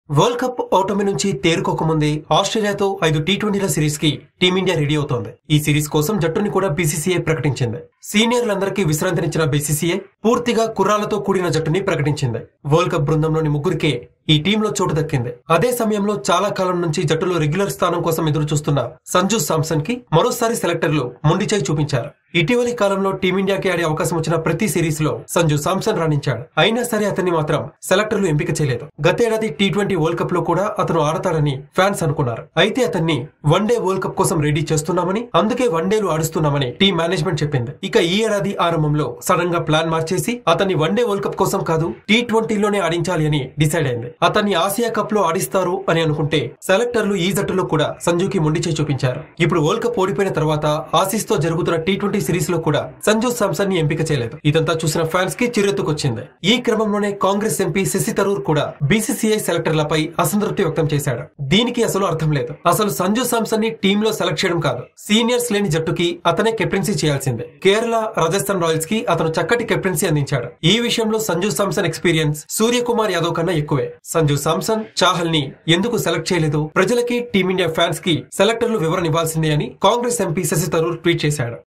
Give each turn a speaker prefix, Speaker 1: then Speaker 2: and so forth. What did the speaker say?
Speaker 1: world cup ఓటమి నుంచి తేరుకోకముందే ఆస్ట్రేలియాతో ఐదు టీ ట్వంటీల సిరీస్ కి టీమిండియా రెడీ అవుతోంది ఈ సిరీస్ కోసం జట్టుని కూడా బీసీసీఐ ప్రకటించింది సీనియర్లందరికీ విశ్రాంతినిచ్చిన బీసీసీఐ పూర్తిగా కుర్రాలతో కూడిన జట్టుని ప్రకటించింది వరల్డ్ కప్ బృందంలోని ముగ్గురికే ఈ టీంలో చోటు దక్కింది అదే సమయంలో చాలా కాలం నుంచి జట్టులో రెగ్యులర్ స్థానం కోసం ఎదురు చూస్తున్న సంజు సామ్సన్ కి మరోసారి సెలెక్టర్లు మొండిచేయి చూపించారు ఇటీవలి కాలంలో టీమిండియాకి ఆడే అవకాశం వచ్చిన ప్రతి సిరీస్ లో సంజు సామ్సన్ రాణించాడు అయినా సరే అతన్ని మాత్రం సెలెక్టర్లు ఎంపిక చేయలేదు గతేడాది టీ ట్వంటీ వరల్డ్ కప్ లో కూడా అతను ఆడతాడని ఫ్యాన్స్ అనుకున్నారు అయితే అతన్ని వన్డే వరల్డ్ కప్ కోసం రెడీ చేస్తున్నామని అందుకే వన్డేలు ఆడుస్తున్నామని టీం మేనేజ్మెంట్ చెప్పింది ఇక ఈ ఏడాది ఆరంభంలో సడన్ గా ప్లాన్ మార్చేసి అతన్ని వన్డే వరల్డ్ కప్ కోసం కాదు టీ ట్వంటీలోనే ఆడించాలి అని డిసైడ్ అయింది అతన్ని ఆసియా కప్ లో ఆడిస్తారు అని అనుకుంటే సెలెక్టర్లు ఈ జట్టులో కూడా సంజుకి మొండి చేయి చూపించారు ఇప్పుడు వరల్డ్ కప్ ఓడిపోయిన తర్వాత ఆసీస్ తో జరుగుతున్న టీ ట్వంటీ సిరీస్ లో కూడా సంజు సామ్సన్ ని ఎంపిక చేయలేదు ఇదంతా చూసిన ఫ్యాన్స్ కి చిరెత్తుకొచ్చింది ఈ క్రమంలోనే కాంగ్రెస్ ఎంపీ శశి తరూర్ కూడా బీసీసీఐ సెలెక్టర్లపై అసంతృప్తి వ్యక్తం చేశాడు దీనికి అసలు అర్థం లేదు అసలు సంజు సామ్సన్ ని టీమ్ లో సెలెక్ట్ చేయడం కాదు సీనియర్స్ లేని జట్టుకి అతనే కెప్టెన్సీ చేయాల్సిందే కేరళ రాజస్థాన్ రాయల్స్ కి అతను చక్కటి కెప్టెన్సీ అందించాడు ఈ విషయంలో సంజు సామ్సన్ ఎక్స్పీరియన్స్ సూర్యకుమార్ యాదవ్ కన్నా ఎక్కువే సంజు సామ్సన్ చాహల్ ని ఎందుకు సెలెక్ట్ చేయలేదు ప్రజలకి టీమిండియా ఫ్యాన్స్ కి సెలెక్టర్లు వివరణ ఇవ్వాల్సిందే అని కాంగ్రెస్ ఎంపీ శశి తరూర్ ట్వీట్ చేశాడు